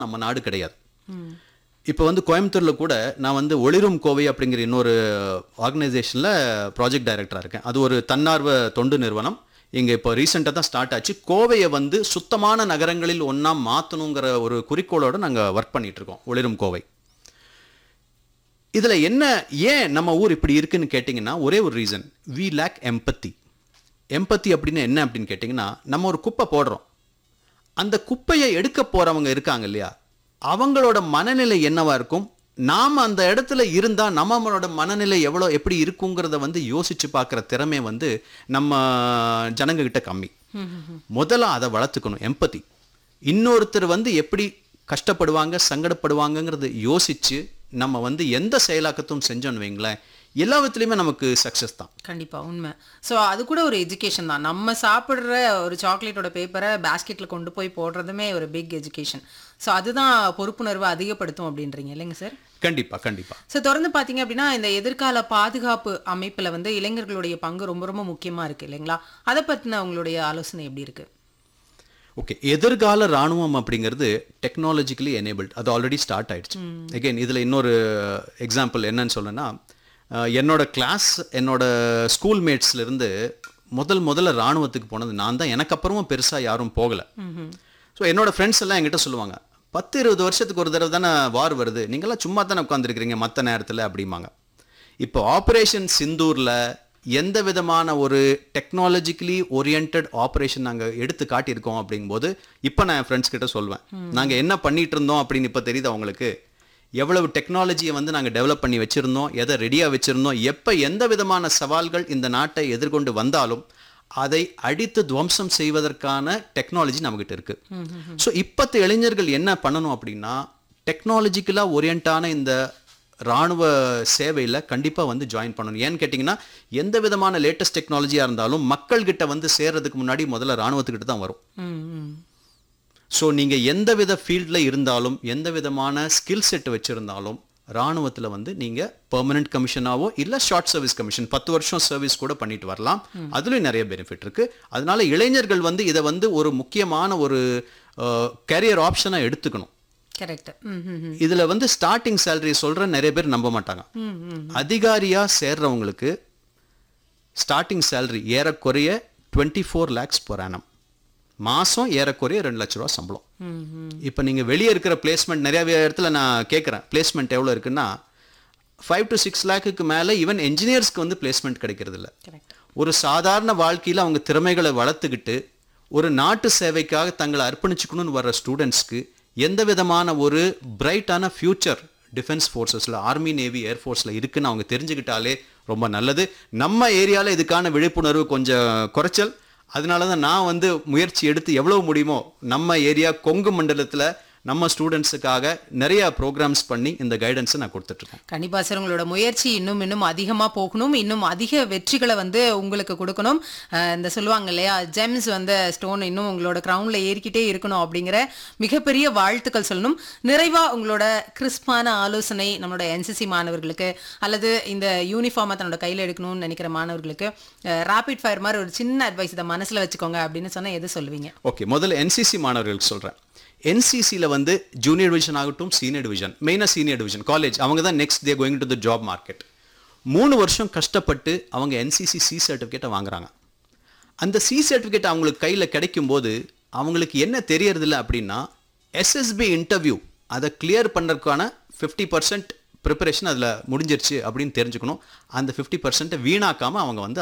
நம்ம நாடு கிடையாது இப்போ வந்து கோயம்புத்தூர்ல கூட நான் வந்து ஒளிரும் கோவை அப்படிங்கிற இன்னொரு ஆர்கனைசேஷன்ல ப்ராஜெக்ட் டைரக்டரா இருக்கேன் அது ஒரு தன்னார்வ தொண்டு நிறுவனம் இங்க இப்போ ரீசெண்டாக தான் ஸ்டார்ட் ஆச்சு கோவையை வந்து சுத்தமான நகரங்களில் ஒண்ணா மாற்றணுங்கிற ஒரு குறிக்கோளோட நாங்க ஒர்க் பண்ணிட்டு இருக்கோம் ஒளிரும் கோவை இதுல என்ன ஏன் நம்ம ஊர் இப்படி இருக்குன்னு கேட்டிங்கன்னா ஒரே ஒரு ரீசன் வி லேக் எம்பத்தி எம்பத்தி அப்படின்னு என்ன அப்படின்னு கேட்டிங்கன்னா நம்ம ஒரு குப்பை போடுறோம் அந்த குப்பையை எடுக்க போறவங்க இருக்காங்க இல்லையா அவங்களோட மனநிலை என்னவா இருக்கும் நாம அந்த இடத்துல இருந்தா நம்மளோட மனநிலை எவ்வளோ எப்படி இருக்குங்கிறத வந்து யோசிச்சு பார்க்குற திறமை வந்து நம்ம ஜனங்க கிட்ட கம்மி முதல்ல அதை வளர்த்துக்கணும் எம்பத்தி இன்னொருத்தர் வந்து எப்படி கஷ்டப்படுவாங்க சங்கடப்படுவாங்கங்கிறத யோசிச்சு நம்ம வந்து எந்த செயலாக்கத்தும் செஞ்சோன்னு வைங்களேன் எல்லா விதத்துலையுமே நமக்கு சக்ஸஸ் தான் கண்டிப்பா உண்மை ஸோ அது கூட ஒரு எஜுகேஷன் தான் நம்ம சாப்பிடுற ஒரு சாக்லேட்டோட பேப்பரை பேஸ்கெட்ல கொண்டு போய் போடுறதுமே ஒரு பிக் எஜுகேஷன் ஸோ அதுதான் பொறுப்புணர்வை அதிகப்படுத்தும் அப்படின்றீங்க இல்லைங்க சார் கண்டிப்பா கண்டிப்பா ஸோ தொடர்ந்து பார்த்தீங்க அப்படின்னா இந்த எதிர்கால பாதுகாப்பு அமைப்பில் வந்து இளைஞர்களுடைய பங்கு ரொம்ப ரொம்ப முக்கியமா இருக்கு இல்லைங்களா அதை பற்றின உங்களுடைய ஆலோசனை எப்படி இருக்கு ஓகே எதிர்கால ராணுவம் அப்படிங்கிறது டெக்னாலஜிக்கலி எனேபிள்ட் அது ஆல்ரெடி ஸ்டார்ட் ஆயிடுச்சு அகைன் இதில் இன்னொரு எக்ஸாம்பிள் என்னன்னு சொல்லணும்னா அஹ், என்னோட கிளாஸ் என்னோட ஸ்கூல் இருந்து முதல் முதல்ல ராணுவத்துக்கு போனது நான் தான் எனக்கு அப்புறமும் பெருசாக யாரும் போகலை ஸோ என்னோட ஃப்ரெண்ட்ஸ் எல்லாம் என்கிட்ட சொல்லுவாங்க பத்து இருபது வருஷத்துக்கு ஒரு தடவை தானே வார் வருது நீங்களாம் சும்மா தானே உட்காந்துருக்கிறீங்க மற்ற நேரத்தில் அப்படிம்பாங்க இப்போ ஆப்ரேஷன் சிந்தூரில் எந்த விதமான ஒரு டெக்னாலஜிக்கலி ஓரியன்ட் ஆப்ரேஷன் நாங்கள் எடுத்து காட்டியிருக்கோம் அப்படிங்கும்போது இப்போ நான் என் ஃப்ரெண்ட்ஸ் கிட்ட சொல்வேன் நாங்கள் என்ன பண்ணிட்டு இருந்தோம் அப்படின்னு இப்போ தெரியுது அவங்களுக்கு எவ்வளவு டெக்னாலஜியை வந்து நாங்கள் டெவலப் பண்ணி வச்சுருந்தோம் எதை ரெடியாக வச்சுருந்தோம் எப்போ எந்த விதமான சவால்கள் இந்த நாட்டை எதிர்கொண்டு வந்தாலும் அதை அடித்து துவம்சம் செய்வதற்கான டெக்னாலஜி நம்மகிட்ட இருக்கு ஸோ இப்பத்து இளைஞர்கள் என்ன பண்ணணும் அப்படின்னா டெக்னாலஜிக்கலாக ஓரியண்டான இந்த ராணுவ சேவையில் கண்டிப்பாக வந்து ஜாயின் பண்ணணும் ஏன்னு கேட்டிங்கன்னா எந்த விதமான லேட்டஸ்ட் டெக்னாலஜியாக இருந்தாலும் மக்கள்கிட்ட வந்து சேர்றதுக்கு முன்னாடி முதல்ல ராணுவத்துக்கிட்ட தான் வரும் ம் ம் ஸோ நீங்கள் எந்த வித ஃபீல்டில் இருந்தாலும் எந்த விதமான ஸ்கில் செட் வச்சுருந்தாலும் ராணுவத்தில் வந்து நீங்கள் பெர்மனன்ட் கமிஷனாவோ இல்லை ஷார்ட் சர்வீஸ் கமிஷன் பத்து வருஷம் சர்வீஸ் கூட பண்ணிட்டு வரலாம் அதுலேயும் நிறைய பெனிஃபிட் இருக்கு அதனால இளைஞர்கள் வந்து இதை வந்து ஒரு முக்கியமான ஒரு கேரியர் ஆப்ஷனாக எடுத்துக்கணும் கரெக்ட் ம் ம் ம் இதுல வந்து ஸ்டார்டிங் சேலரி சொல்ற நிறைய பேர் நம்ப மாட்டாங்க ம் ம் அதிகாரியா சேர்றவங்களுக்கு ஸ்டார்டிங் சேலரி ஏறக்குறைய twenty four lakhs per annum மாசம் ஏறக்குறைய ரெண்டு லட்ச ரூபா சம்பளம் ம் ம் இப்போ நீங்க வெளியே இருக்கிற பிளேஸ்மெண்ட் நிறைய இடத்துல நான் கேட்குறேன் பிளேஸ்மெண்ட் எவ்வளோ இருக்குன்னா ஃபைவ் டு சிக்ஸ் லேக்குக்கு மேலே ஈவன் என்ஜினியர்ஸ்க்கு வந்து பிளேஸ்மெண்ட் கிடைக்கிறது இல்ல கரெக்ட் ஒரு சாதாரண வாழ்க்கையில் அவங்க திறமைகளை வளர்த்துக்கிட்டு ஒரு நாட்டு சேவைக்காக தங்களை அர்ப்பணிச்சுக்கணும்னு வர்ற ஸ்டூடெண்ட்ஸ்க்கு எந்த விதமான ஒரு பிரைட்டான ஃபியூச்சர் டிஃபென்ஸ் ஃபோர்ஸஸில் ஆர்மி நேவி ஏர்ஃபோர்ஸில் இருக்குன்னு அவங்க தெரிஞ்சுக்கிட்டாலே ரொம்ப நல்லது நம்ம ஏரியாவில் இதுக்கான விழிப்புணர்வு கொஞ்சம் குறைச்சல் அதனால தான் நான் வந்து முயற்சி எடுத்து எவ்வளவு முடியுமோ நம்ம ஏரியா கொங்கு மண்டலத்தில் நம்ம ஸ்டூடெண்ட்ஸுக்காக நிறைய ப்ரோக்ராம்ஸ் பண்ணி இந்த கைடன்ஸை நான் கொடுத்துட்ருக்கேன் கண்டிப்பா சார் உங்களோட முயற்சி இன்னும் இன்னும் அதிகமா போகணும் இன்னும் அதிக வெற்றிகளை வந்து உங்களுக்கு கொடுக்கணும் அஹ் இந்த சொல்லுவாங்க இல்லையா ஜெம்ஸ் வந்து ஸ்டோன் இன்னும் உங்களோட கிரவுண்ட்ல ஏறிக்கிட்டே இருக்கணும் அப்படிங்கிற மிகப்பெரிய வாழ்த்துக்கள் சொல்லணும் நிறைவா உங்களோட கிறிஸ்பான ஆலோசனை நம்மளோட என்சிசி மாணவர்களுக்கு அல்லது இந்த யூனிஃபார்மை தன்னோட கையில எடுக்கணும்னு நினைக்கிற மாணவர்களுக்கு ரேபிட் ஃபயர் மாதிரி ஒரு சின்ன அட்வைஸ் இதை மனசுல வச்சுக்கோங்க அப்படின்னு சொன்னா எது சொல்லுவீங்க ஓகே முதல்ல என்சிசி மாணவர்களுக்கு சொல்கிறேன் என்சிசியில் வந்து ஜூனியர் டிவிஷன் ஆகட்டும் சீனியர் டிவிஷன் மெயினாக சீனியர் டிவிஷன் காலேஜ் அவங்க தான் next they going to the job market மூணு வருஷம் கஷ்டப்பட்டு அவங்க என்சிசி சி சர்டிஃபிகேட்டை வாங்குறாங்க அந்த சி சர்டிஃபிகேட் அவங்களுக்கு கையில் கிடைக்கும்போது அவங்களுக்கு என்ன தெரியறதில்ல அப்படின்னா எஸ்எஸ்பி இன்டர்வியூ அதை கிளியர் பண்ணுறதுக்கான ஃபிஃப்டி பர்சன்ட் ப்ரிப்பரேஷன் அதில் முடிஞ்சிருச்சு அப்படின்னு தெரிஞ்சுக்கணும் அந்த ஃபிஃப்டி பர்சன்ட்டை வீணாக்காமல் அவங்க வந்து